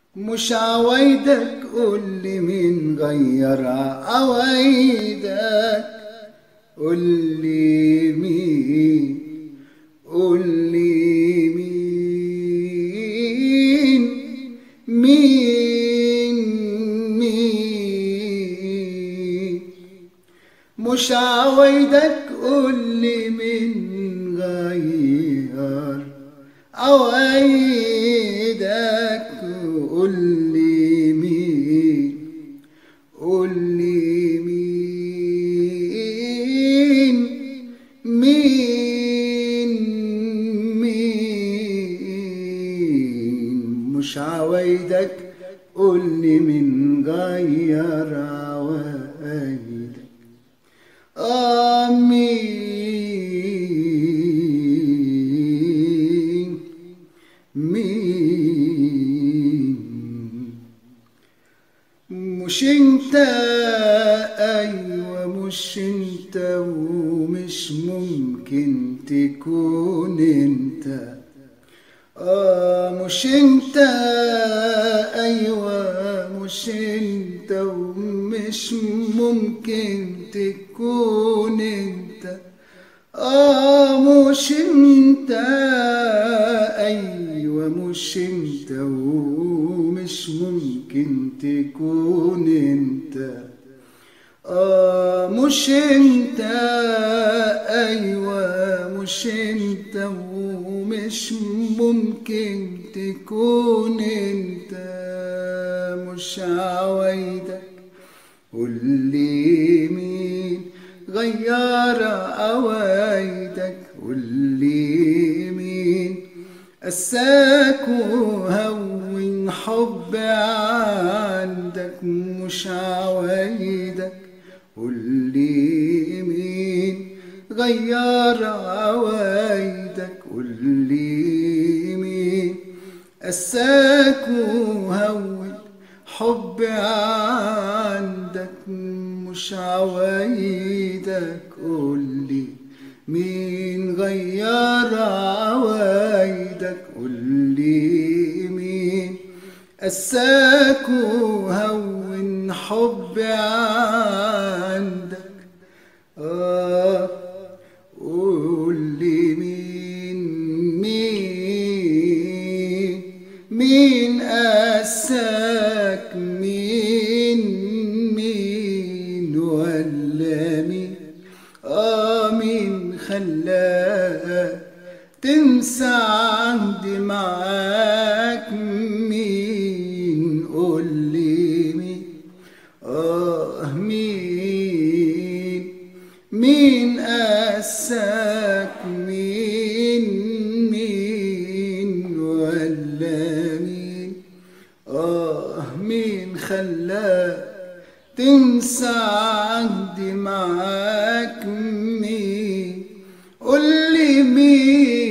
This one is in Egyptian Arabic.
مش عوايدك قولي مين غير عوايدك قولي مين قولي مين مين مين مش عوايدك قولي مين غير عوايدك قولي مين قولي مين مين مين مش عوايدك قولي من غير عوايدك آمين مين مش انت ايوه مش انت ومش ممكن تكون انت اه مش انت ايوه مش انت ومش ممكن تكون انت اه مش انت ايوه مش انت ومش ممكن تكون انت آه مش انت ايوه مش انت ومش ممكن تكون انت مش عوايدك قولي مين غير عوايدك قولي مين قساك وهون حب عندك مش عوايدك قولي مين غير عوايدك قولي مين قساك وهون حب عندك مش عوايدك قولي مين غير عوايدك قولي مين قساك وهون حب عندك آه قولي مين مين مين قساك مين مين ولا مين آه مين خلاك تنسى عهدي معاك مين قولي مين آه مين مين قاساك مين مين ولا مين آه مين خلاك تنسى عهدي معاك مين قولي مين